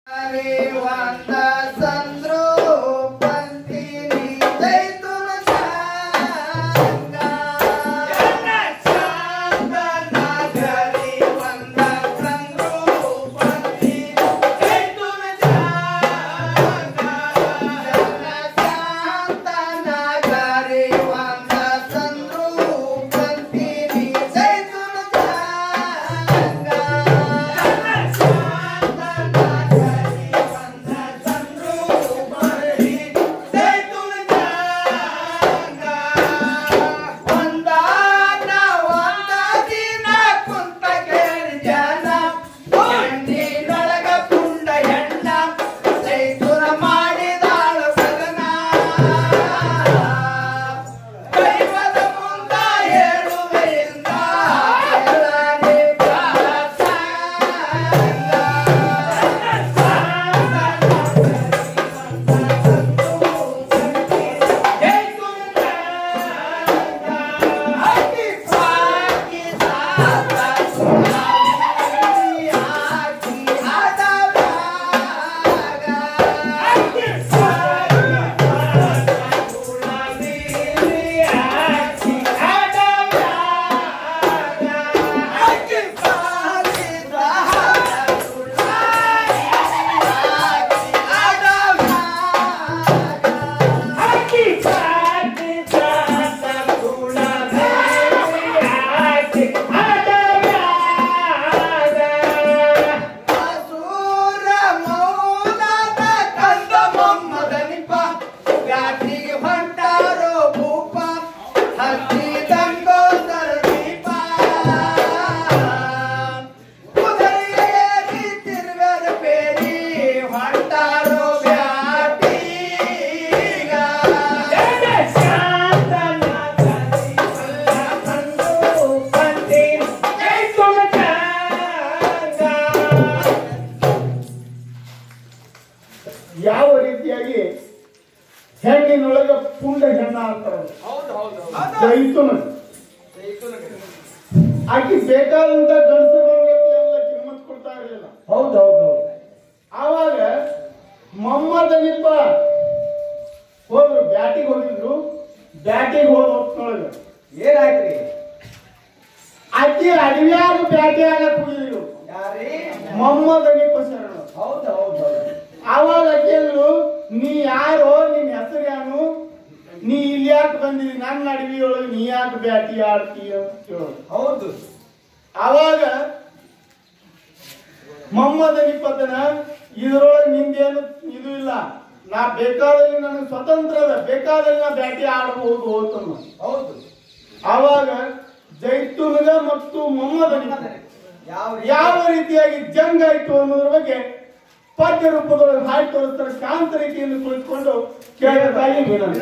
ಯಾವ ರೀತಿಯಾಗಿ ಹೆಣ್ಣಿನೊಳಗ ಪುಂಡ ಹೆಣ್ಣ ಅಂತಾರೆ ಜೈತುನ ಆಕಿ ಬೇಕಾದಂತ ಗಂಡಸರುಗಳಿಗೆ ಎಲ್ಲ ಕಿಮ್ಮತ್ ಕೊಡ್ತಾ ಇರಲಿಲ್ಲ ಹೌದೌದು ಆವಾಗ ಮೊಮ್ಮದನಿಪ್ಪ ಹೋದ್ರು ಬ್ಯಾಟಿಗೆ ಹೋಗಿದ್ರು ಬ್ಯಾಟಿಗೆ ಹೋದ ಹೊತ್ನೊಳಗ ಏನಾಯ್ತ್ರಿ ಆಕಿ ಅಡವ್ಯಾಗ ಬ್ಯಾಟಿ ಆಗಕ್ ಹೋಗಿದ್ರು ಯಾರೀ ಮೊಮ್ಮದನಿಪ್ಪ ಶರಣ ಹೌದು ಹೌದು ಹೌದು ಆವಾಗ ಆಕೆಂದ್ರು ನೀ ಯಾರೋ ನಿನ್ ಹೆಸರು ಯಾನು ನೀ ಇಲ್ಲಿ ಯಾಕೆ ಬಂದಿದಿ ನನ್ನ ಅಡವಿಯೊಳಗೆ ನೀ ಯಾಕೆ ಬ್ಯಾಟಿ ಆಡ್ತೀಯ ಅಂತ ಕೇಳೋದು ಹೌದು ಆವಾಗ ಮೊಹಮ್ಮದ್ ಅನಿಪತನ ಇದ್ರೊಳಗೆ ನಿಂದೇನು ಇದು ಇಲ್ಲ ನಾ ಬೇಕಾದಲ್ಲಿ ನನಗೆ ಸ್ವತಂತ್ರ ಅದ ಬೇಕಾದಲ್ಲಿ ನಾ ಬ್ಯಾಟಿ ಆಡಬಹುದು ಅಂತಂದ ಹೌದು ಆವಾಗ ಜೈತುನಗ ಮತ್ತು ಮೊಹಮ್ಮದ್ ಅನಿಪ ಯಾವ ಯಾವ ರೀತಿಯಾಗಿ ಜಂಗ್ ಆಯ್ತು ಅನ್ನೋದ್ರ ಬಗ್ಗೆ ಪದ್ಯ ರೂಪದೊಳಗೆ ಹಾಡಿ ತೋರಿಸ್ತಾರೆ ಶಾಂತ ರೀತಿಯಲ್ಲಿ ಕುಳಿತುಕೊಂಡು ಕೇಳಬೇಕಾಗಿ ವಿನಂತಿ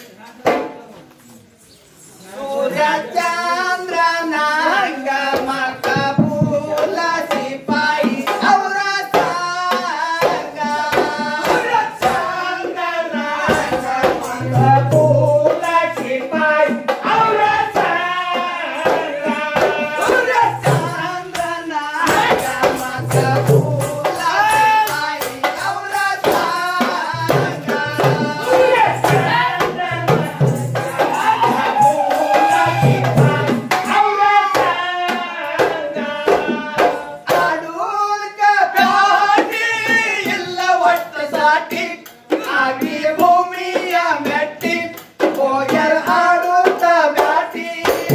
ಸೂರ್ಯ ಚಂದ್ರನಾಂಗ ಮಕಬೂಲ ಸಿಪಾಯಿ ಅವರ ಸಂಗ ಸೂರ್ಯ ಚಂದ್ರನಾಂಗ ಮಕಬೂಲ ಸಿಪಾಯಿ ಅವರ ಸಂಗ ಸೂರ್ಯ ಚಂದ್ರನಾಂಗ ಮಕಬೂಲ ಸಿಪಾಯಿ ಅವರ ಸಂಗ ಸೂರ್ಯ ಆಡೂಲ್ಕ ಬ್ಯಾಟಿ ಇಲ್ಲ ಒಟ್ಟು ಸಾಟಿ ಆಗಿ ಭೂಮಿಯ ಮೆಟ್ಟಿ ಹೋಗ್ಯಾರ ಆಡುತ್ತ ಬ್ಯಾಟಿ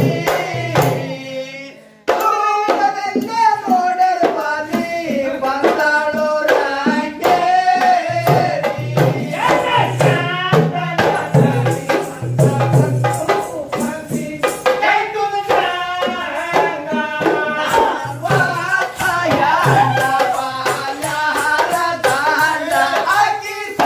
ದೂರದಿಂದ ನೋಡರ್ ಬಾಲಿ ಬಂದಾಳೋ ರಾಂಗೇರಿ ಆಗಿ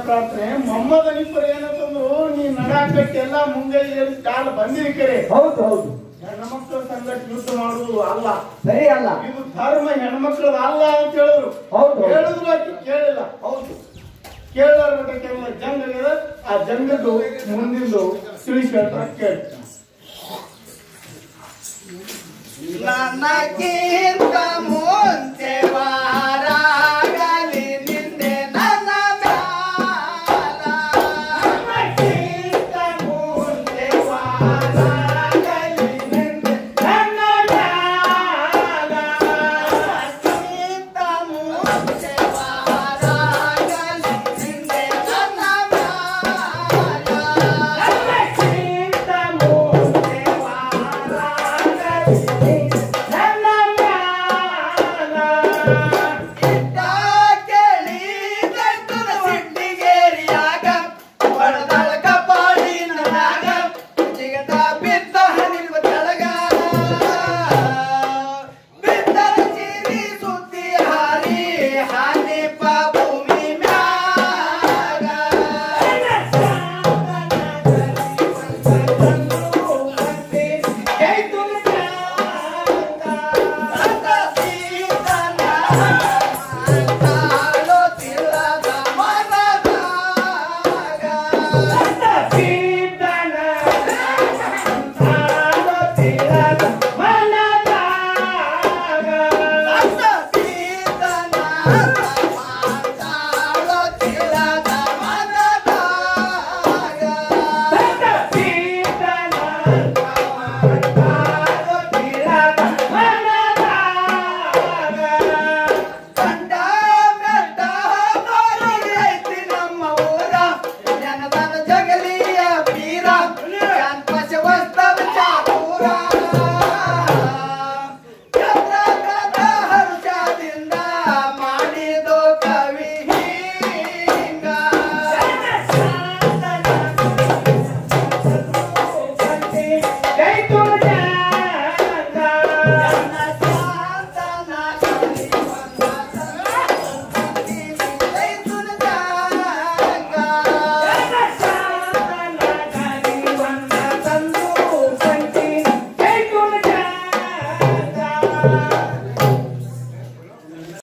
ಪ್ರಾರ್ಥನೆ ಮೊಮ್ಮದ ನಿಪ್ಪರ ಏನಂತಂದ್ರು ನೀ ನಡಾಕಕ್ಕೆ ಎಲ್ಲ ಮುಂಗೈ ಏರಿಸಿ ಕಾಲ ಬಂದಿರಿ ಕರೆ ಹೌದು ಹೌದು ಹೆಣ್ಮಕ್ಳ ಸಂಗಟ ಯುದ್ಧ ಮಾಡುವುದು ಅಲ್ಲ ಸರಿ ಅಲ್ಲ ಇದು ಧರ್ಮ ಹೆಣ್ಮಕ್ಳದ ಅಲ್ಲ ಅಂತ ಹೇಳಿದ್ರು ಹೌದು. ಹೇಳಿದ್ರು ಆಕಿ ಕೇಳಿಲ್ಲ ಹೌದು ಕೇಳಲಾರ್ದ ಕೆಲವು ಜಂಗ ಆಗ್ಯದ ಆ ಜಂಗದ್ದು ಮುಂದಿಂದು ತಿಳಿಸಿ ಹೇಳ್ತಾರೆ ಕೇಳ್ತಾರೆ ನನಗಿಂತ ಮುಂಚೆ ವಾರಾಗಲಿ ನಿಂದೆ ನನ್ನ ಮ್ಯಾಲ. ನನಗಿಂತ ಮುಂಚೆ ವಾರಾಗಲಿ ನಿಂದೆ ನನ್ನ ಮ್ಯಾಲ. ನನಗಿಂತ ಮುಂಚೆ ವಾರಾಗಲಿ ನಿಂದೆ ನನ್ನ ಮ್ಯಾಲ. ನನಗಿಂತ ಮುಂಚೆ ವಾರಾಗಲಿ ನಿಂದೆ ನನ್ನ ಮ್ಯಾಲ. ಇಟ್ಟ ಕೇಳಿದೈತನ ಸಿಟ್ಟಿಗೇರಿಯಾಗ, ಹೊಡೆದಾಳ ಕಪಾಳಿನ ಮ್ಯಾಗ, ಜಿಗಟ ಬಿದ್ದ ನಿಲ್ವ ಕೆಳಗ. ಬಿದ್ದರ ಚೀರಿ ಸುತ್ತಿ ಹಾರಿ ಹಾನಿಪ ಭೂಮಿ ಮ್ಯಾಗ. ಕಂಡ ಮೆಟ್ಟ ಮಾರಿ ಐತಿ ನಮ್ಮ ಊರ ಜನದನ ಜಗಲಿಯ ವೀರ ಕ್ಯಾಂಪಸ್ ವಸ್ತವ ಚಾತುರ ಚಂದ್ರಕಥ ಹರ್ಷದಿಂದ ಮಾಡಿದೋ ಕವಿ ಹಿಂಗ ಜೈ ಜೈ